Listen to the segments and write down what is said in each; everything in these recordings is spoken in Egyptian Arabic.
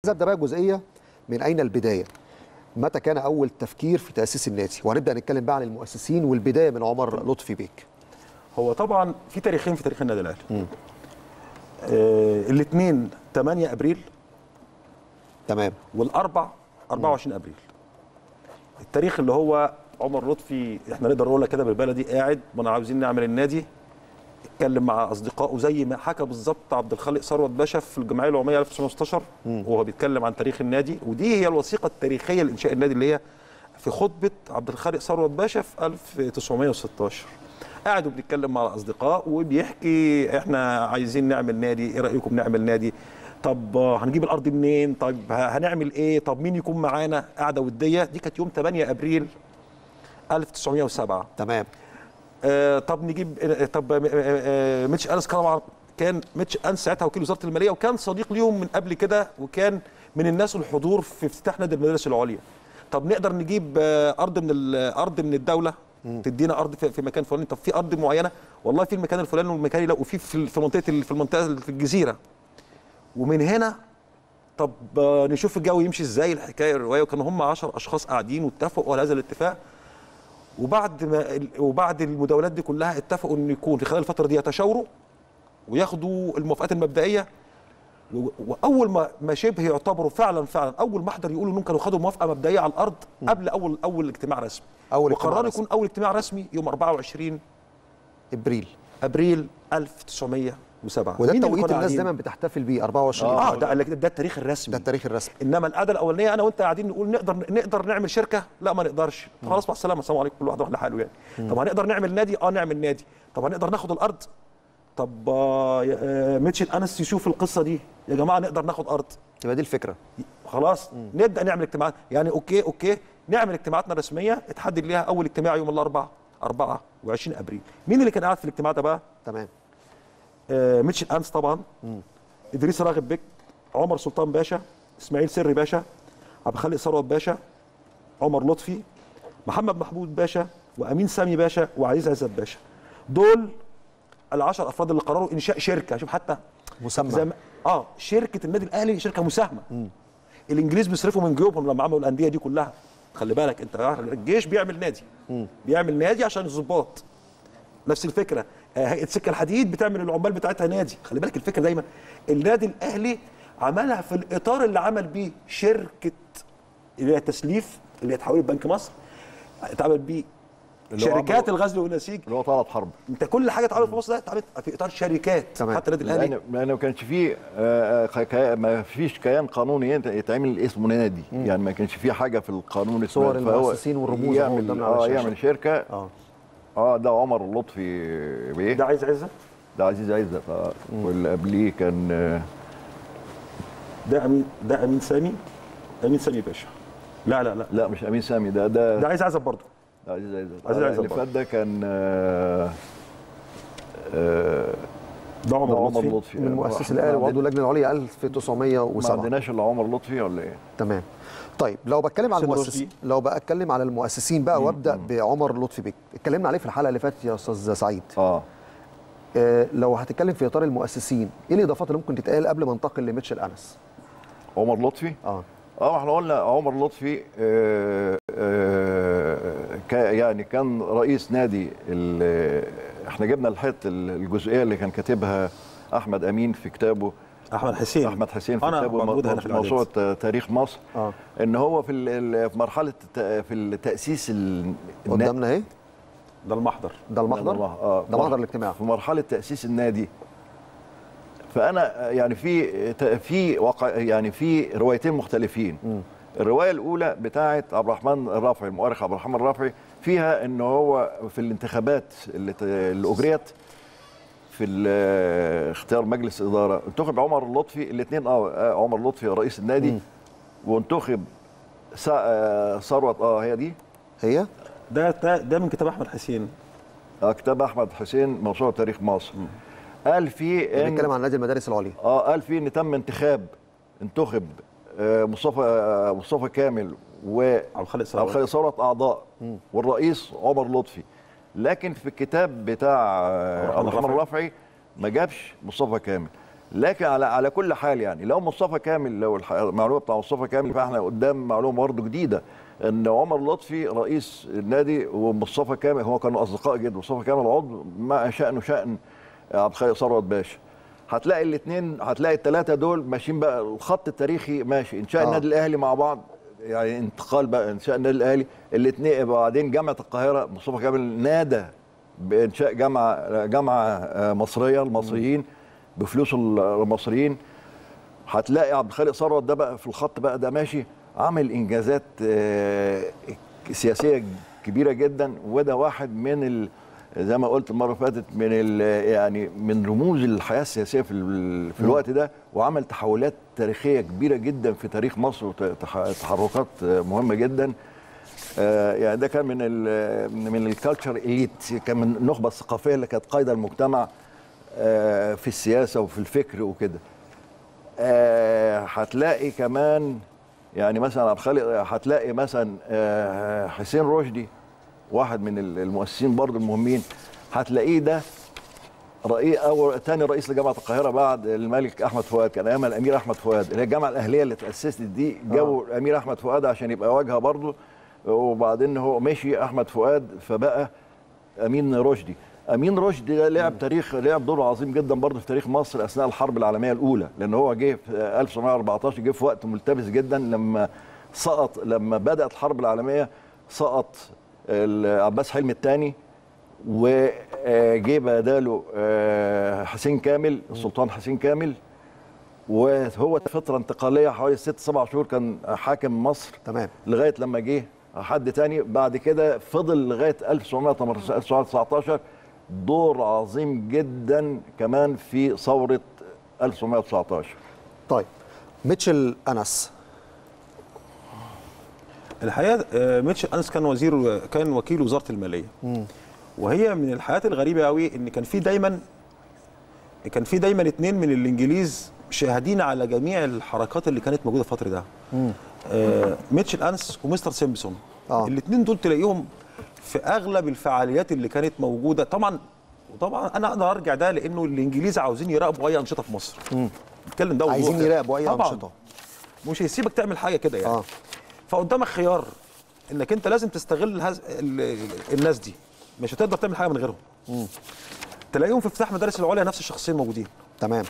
عايز ابدا بقى جزئيه من اين البدايه متى كان اول تفكير في تاسيس النادي وهنبدا نتكلم بقى عن المؤسسين والبدايه من عمر لطفي بيك هو طبعا في تاريخين في تاريخ النادي الاهلي آه الاثنين 8 ابريل تمام والاربع 24 ابريل التاريخ اللي هو عمر لطفي احنا نقدر نقولها كده بالبلدي قاعد وانا عاوزين نعمل النادي اتكلم مع اصدقائه زي ما حكى بالظبط عبد الخالق ثروت باشا في الجمعيه العموميه 1916 وهو بيتكلم عن تاريخ النادي ودي هي الوثيقه التاريخيه لانشاء النادي اللي هي في خطبه عبد الخالق ثروت باشا في 1916 قاعد بنتكلم مع الاصدقاء وبيحكي احنا عايزين نعمل نادي ايه رايكم نعمل نادي طب هنجيب الارض منين طب هنعمل ايه طب مين يكون معانا قاعده وديه دي كانت يوم 8 ابريل 1907 تمام آه طب نجيب آه طب آه آه ميتش انس طبعا كان ميتش انس ساعتها وكيل وزاره الماليه وكان صديق ليهم من قبل كده وكان من الناس الحضور في افتتاح نادي المدارس العليا طب نقدر نجيب آه ارض من الارض من الدوله تدينا ارض في, في مكان فلاني طب في ارض معينه والله في المكان الفلاني والمكان لا وفي في منطقه في المنطقه في الجزيره ومن هنا طب نشوف الجو يمشي ازاي الحكايه الروايه وكانوا هم 10 اشخاص قاعدين واتفقوا على هذا الاتفاق وبعد ما وبعد المداولات دي كلها اتفقوا ان يكون في خلال الفتره دي يتشاوروا وياخدوا الموافقات المبدئيه واول ما ما شبه يعتبروا فعلا فعلا اول محضر يقولوا انهم كانوا خدوا موافقه مبدئيه على الارض قبل اول اول اجتماع رسمي اول وقرروا يكون اول اجتماع رسمي يوم 24 ابريل ابريل 1907 وده التوقيت الناس دايما بتحتفل بيه 24 اه, آه ده ده التاريخ الرسمي ده التاريخ الرسمي انما القعده الاولانيه انا وانت قاعدين نقول نقدر نقدر نعمل شركه لا ما نقدرش خلاص مع السلامه السلام عليكم كل واحد راح لحاله يعني مم. طب هنقدر نعمل نادي اه نعمل نادي طب هنقدر ناخد الارض طب آه ميتشل انس يشوف القصه دي يا جماعه نقدر ناخد ارض يبقى دي الفكره خلاص مم. نبدا نعمل اجتماعات يعني اوكي اوكي نعمل اجتماعاتنا الرسميه اتحدد ليها اول اجتماع يوم الاربعاء 24 ابريل مين اللي كان قاعد في الاجتماع ده بقى تمام آه ميتشل انس طبعا مم. ادريس راغب بك عمر سلطان باشا اسماعيل سري باشا عبد الخالق ثروت باشا عمر لطفي محمد محمود باشا وامين سامي باشا وعزيز عزت باشا دول العشر افراد اللي قرروا انشاء شركه شوف حتى مسمى زم... اه شركه النادي الاهلي شركه مساهمه مم. الانجليز بيصرفوا من جيوبهم لما عملوا الانديه دي كلها خلي بالك انت الجيش بيعمل نادي مم. بيعمل نادي عشان الظباط نفس الفكره هيئه سكه الحديد بتعمل العمال بتاعتها نادي خلي بالك الفكره دايما النادي الاهلي عملها في الاطار اللي عمل بيه شركه اللي هي تسليف اللي هي تحويل بنك مصر اتعمل بيه شركات الغزل والنسيج اللي هو طلعت حرب انت كل حاجه اتعملت في مصر ده اتعملت في اطار شركات تمام. حتى النادي الاهلي لان لان ما كانش فيه آه ما فيش كيان قانوني يتعمل اسمه نادي مم. يعني ما كانش فيه حاجه في القانون صور المؤسسين والرموز يعمل اه يعمل شركه اه اه ده عمر لطفي بيه ده عايز عزه ده عزيز عزه واللي قبليه كان ده امين ده امين سامي امين سامي باشا لا لا لا لا مش امين سامي ده ده ده عايز عزب برضه ده عزيز عزت عزيز عزت اللي فات ده كان آه آه ده عمر, عمر لطفي, لطفي من مؤسس الاهلي وعضو اللجنه العليا ما 1907 عندناش الا عمر لطفي ولا ايه؟ تمام طيب لو بتكلم على المؤسسين لو بتكلم على المؤسسين بقى وابدا بعمر لطفي بك اتكلمنا عليه في الحلقه اللي فاتت يا استاذ سعيد اه آه لو هتتكلم في اطار المؤسسين ايه الاضافات اللي ممكن تتقال قبل ما انتقل لميتشل انس عمر لطفي اه اه احنا قلنا عمر لطفي آه آه يعني كان رئيس نادي احنا جبنا الحته الجزئيه اللي كان كاتبها احمد امين في كتابه احمد حسين احمد حسين في أنا كتابه موجود هنا في موسوعه تاريخ مصر آه. ان هو في في مرحله في التاسيس قدامنا اهي ده المحضر ده المحضر اه ده محضر الاجتماع في مرحله تاسيس النادي فانا يعني في في واقع يعني في روايتين مختلفين م. الروايه الاولى بتاعه عبد الرحمن الرافعي المؤرخ عبد الرحمن الرافعي فيها ان هو في الانتخابات اللي, اللي اجريت في اختيار مجلس اداره انتخب عمر اللطفي الاثنين اه عمر لطفي رئيس النادي م. وانتخب ثروت اه هي دي هي ده ده من كتاب احمد حسين اه كتاب احمد حسين موسوعه تاريخ مصر م. قال فيه ان بيتكلم عن نادي المدارس العليا اه قال فيه ان تم انتخاب انتخب آه مصطفى آه مصطفى كامل و عبد الخالق ثروت عبد ثروت اعضاء م. والرئيس عمر لطفي لكن في الكتاب بتاع عبد الرحمن الرافعي ما جابش مصطفى كامل لكن على على كل حال يعني لو مصطفى كامل لو الح- المعلومه بتاع مصطفى كامل فاحنا قدام معلومه برضه جديده ان عمر لطفي رئيس النادي ومصطفى كامل هو كانوا اصدقاء جدا مصطفى كامل عضو مع شانه شان عبد الخالق ثروت باشا هتلاقي الاثنين هتلاقي الثلاثه دول ماشيين بقى الخط التاريخي ماشي انشاء آه. آه. النادي الاهلي مع بعض يعني انتقال بقى انشاء النادي الاهلي الاثنين بعدين جامعه القاهره مصطفى كامل نادى بانشاء جامعه جامعه آه، مصريه المصريين بفلوس المصريين هتلاقي عبد الخالق ثروت ده بقى في الخط بقى ده ماشي عامل انجازات آه، سياسيه كبيره جدا وده واحد من ال زي ما قلت المره اللي فاتت من ال يعني من رموز الحياه السياسيه في ال- في الوقت ده وعمل تحولات تاريخيه كبيره جدا في تاريخ مصر وتحركات مهمه جدا آه، يعني ده كان من ال من الكالتشر اليت كان من النخبه الثقافيه اللي كانت قايده المجتمع آه، في السياسه وفي الفكر وكده آه، هتلاقي كمان يعني مثلا عبد الخالق هتلاقي مثلا آه، حسين رشدي واحد من المؤسسين برضه المهمين هتلاقيه ده رئيس او تاني رئيس لجامعه القاهره بعد الملك احمد فؤاد كان ايام الامير احمد فؤاد اللي هي الجامعه الاهليه اللي تاسست دي جابوا الامير احمد فؤاد عشان يبقى واجهه برضه وبعدين هو مشي احمد فؤاد فبقى امين رشدي امين رشدي ده لعب تاريخ لعب دور عظيم جدا برضه في تاريخ مصر اثناء الحرب العالميه الاولى لان هو جه في 1914 جه في وقت ملتبس جدا لما سقط لما بدات الحرب العالميه سقط ال- عباس حلمي الثاني وجه بداله آه، حسين كامل السلطان حسين كامل وهو فتره انتقاليه حوالي ست سبع شهور كان حاكم مصر تمام لغايه لما جه حد تاني بعد كده فضل لغايه 1919 دور عظيم جدا كمان في ثوره 1919 طيب ميتشل انس الحقيقه آه، ميتشل انس كان وزير كان وكيل وزاره الماليه وهي من الحاجات الغريبه قوي ان كان في دايما كان في دايما اتنين من الانجليز شاهدين على جميع الحركات اللي كانت موجوده في الفتره ده آه ميتشل انس ومستر سيمبسون آه. الاثنين دول تلاقيهم في اغلب الفعاليات اللي كانت موجوده طبعا وطبعا انا اقدر ارجع ده لانه الانجليز عاوزين يراقبوا اي انشطه في مصر نتكلم ده وضوح عايزين يعني. يراقبوا اي طبعاً. انشطه مش هيسيبك تعمل حاجه كده يعني اه فقدامك خيار انك انت لازم تستغل هز... ال... ال- الناس دي مش هتقدر تعمل حاجه من غيرهم تلاقيهم في افتتاح مدارس العليا نفس الشخصين موجودين تمام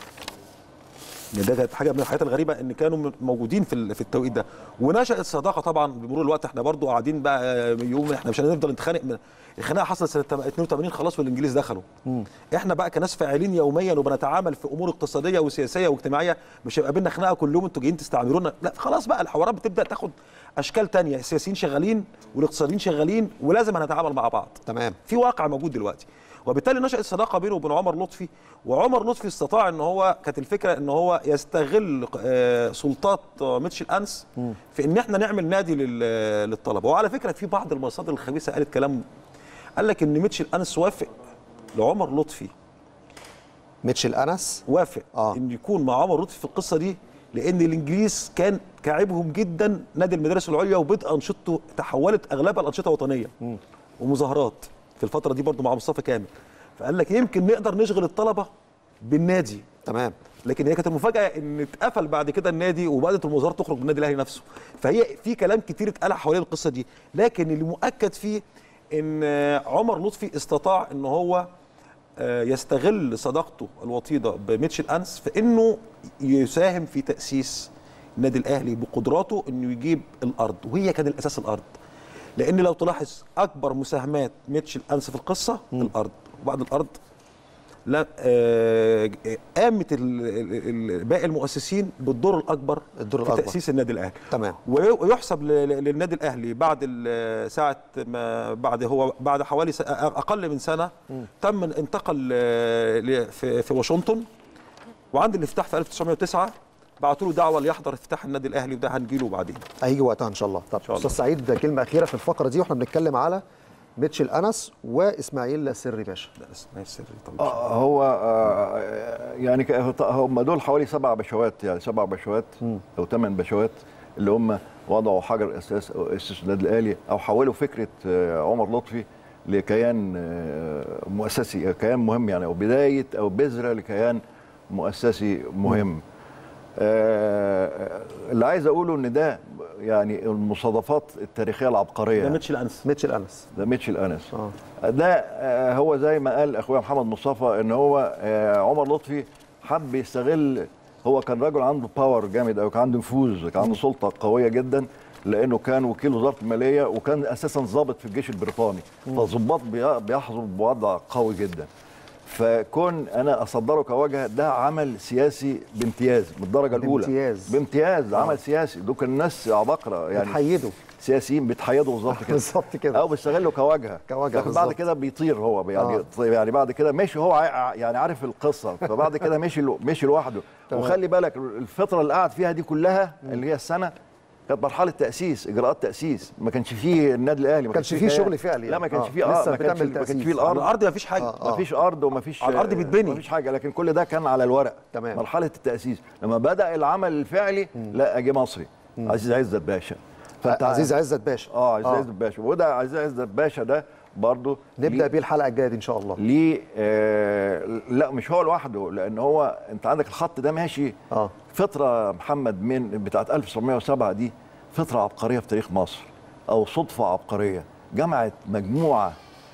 يعني ده كانت حاجه من الحاجات الغريبه ان كانوا موجودين في ال- في التوقيت ده ونشات صداقه طبعا بمرور الوقت احنا برضو قاعدين بقى يوم احنا مش هنفضل نتخانق من الخناقه حصلت سنه 82 خلاص والانجليز دخلوا احنا بقى كناس فاعلين يوميا وبنتعامل في امور اقتصاديه وسياسيه واجتماعيه مش هيبقى بينا خناقه كل يوم انتوا جايين تستعمرونا لا خلاص بقى الحوارات بتبدا تاخد اشكال تانية السياسيين شغالين والاقتصاديين شغالين ولازم هنتعامل مع بعض تمام في واقع موجود دلوقتي وبالتالي نشأت صداقه بينه وبين عمر لطفي وعمر لطفي استطاع ان هو كانت الفكره ان هو يستغل آه، سلطات آه، ميتشل انس في ان احنا نعمل نادي لل- للطلبه وعلى فكره في بعض المصادر الخبيثه قالت كلام قال لك ان ميتشل انس وافق لعمر لطفي ميتشل انس وافق آه. آه. ان يكون مع عمر لطفي في القصه دي لان الانجليز كان كعبهم جدا نادي المدارس العليا وبدء انشطته تحولت اغلبها لانشطه وطنيه ومظاهرات في الفتره دي برضو مع مصطفى كامل فقال لك يمكن نقدر نشغل الطلبه بالنادي تمام لكن هي كانت المفاجاه ان اتقفل بعد كده النادي وبدات المظاهرات تخرج من النادي الاهلي نفسه فهي في كلام كتير اتقال حوالين القصه دي لكن اللي مؤكد فيه ان عمر لطفي استطاع ان هو آه، يستغل صداقته الوطيده بميتشل انس في انه يساهم في تاسيس النادي الاهلي بقدراته انه يجيب الارض وهي كان الاساس الارض لان لو تلاحظ اكبر مساهمات ميتشل انس في القصه الارض وبعد الارض لا آه، قامت ال- ال- ال- باقي المؤسسين بالدور الاكبر الدور في الأكبر. تاسيس النادي الاهلي تمام. وي- ويحسب ل- ل- للنادي الاهلي بعد ال- ساعه ما بعد هو بعد حوالي س- اقل من سنه تم انتقل آه، ل- في في واشنطن وعند الافتتاح في 1909 بعتوا له دعوه ليحضر افتتاح النادي الاهلي وده هنجيله بعدين هيجي وقتها ان شاء الله طب شاء الله. استاذ سعيد كلمه اخيره في الفقره دي واحنا بنتكلم على ميتشل انس واسماعيل سري باشا لا اسمها السر طبعا آه، هو آه، يعني ك- هم دول حوالي سبع بشوات يعني سبع بشوات او ثمان بشوات اللي هم وضعوا حجر اساس او اسس النادي الاهلي او حولوا فكره آه، عمر لطفي لكيان آه، مؤسسي كيان مهم يعني او بدايه او بذره لكيان مؤسسي مهم آه، اللي عايز اقوله ان ده يعني المصادفات التاريخيه العبقريه ده ميتشل انس ميتشل انس ده ميتشل انس اه ده آه، هو زي ما قال اخويا محمد مصطفى ان هو آه، عمر لطفي حب يستغل هو كان راجل عنده باور جامد او كان عنده نفوذ كان عنده سلطه قويه جدا لانه كان وكيل وزاره الماليه وكان اساسا ضابط في الجيش البريطاني فالضباط بي- بيحظوا بوضع قوي جدا فكون انا اصدره كواجهه ده عمل سياسي بامتياز من الدرجه الاولى بامتياز. بامتياز عمل سياسي دول كان الناس عباقره يعني بتحيده سياسيين بيتحيدوا بالظبط كده بالظبط كده. او بيستغلوا كواجهه كواجهة لكن بعد بالظبط. كده بيطير هو يعني آه. آه. يعني بعد كده مشي هو ع- يعني عارف القصه فبعد كده مشي لو- مشي لوحده تمام. وخلي بالك الفتره اللي قعد فيها دي كلها اللي هي السنه كانت مرحله تاسيس اجراءات تاسيس ما كانش فيه النادي الاهلي ما كانش فيه كيان. شغل فعلي لا يعني. ما كانش آه. فيه اه لسه ما كانش بتعمل ما كانش تأسيس. فيه على الارض الارض مفيش حاجه آه. ما فيش ارض وما فيش على الأرض بيتبني. ما فيش حاجه لكن كل ده كان على الورق تمام. مرحله التاسيس لما بدا العمل الفعلي لا جه مصري عزيز عزت باشا فأنت عزيز عزت باشا اه عزيز عزت باشا وده عزيز عزت باشا ده برضه نبدا بيه الحلقه الجايه دي ان شاء الله ليه آه لا مش هو لوحده لان هو انت عندك الخط ده ماشي اه فتره محمد من بتاعت 1907 دي فتره عبقريه في تاريخ مصر او صدفه عبقريه جمعت مجموعه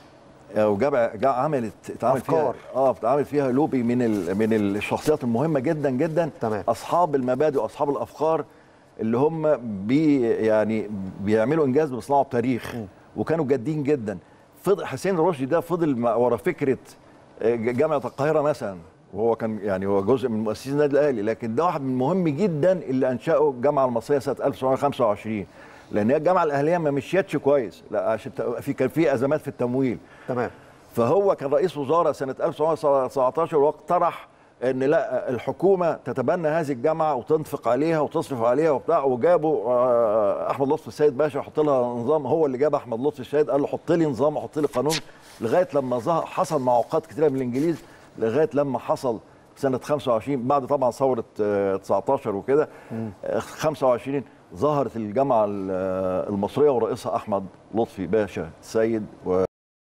او جمع جا- عملت اتعمل أفكار. فيها اه اتعمل فيها لوبي من ال من الشخصيات المهمه جدا جدا تمام. اصحاب المبادئ واصحاب الافكار اللي هم بي يعني بيعملوا انجاز بيصنعوا تاريخ وكانوا جادين جدا فضل حسين رشدي ده فضل مع- ورا فكره آه، ج- جامعه القاهره مثلا وهو كان يعني هو جزء من مؤسسين النادي الاهلي لكن ده واحد من المهم جدا اللي انشاه الجامعه المصريه سنه 1925 لان هي الجامعه الاهليه ما مشيتش كويس لا عشان ت- في كان في ازمات في التمويل تمام فهو كان رئيس وزراء سنه 1919 وقترح ان لا الحكومه تتبنى هذه الجامعه وتنفق عليها وتصرف عليها وبتاع وجابوا آه، احمد لطفي السيد باشا يحط لها نظام هو اللي جاب احمد لطفي السيد قال له حط لي نظام وحط لي قانون لغايه لما ظهر حصل معوقات كثيره من الانجليز لغايه لما حصل سنه 25 بعد طبعا ثوره آه، 19 وكده آه، 25 ظهرت الجامعه ال- آه، المصريه ورئيسها احمد لطفي باشا السيد و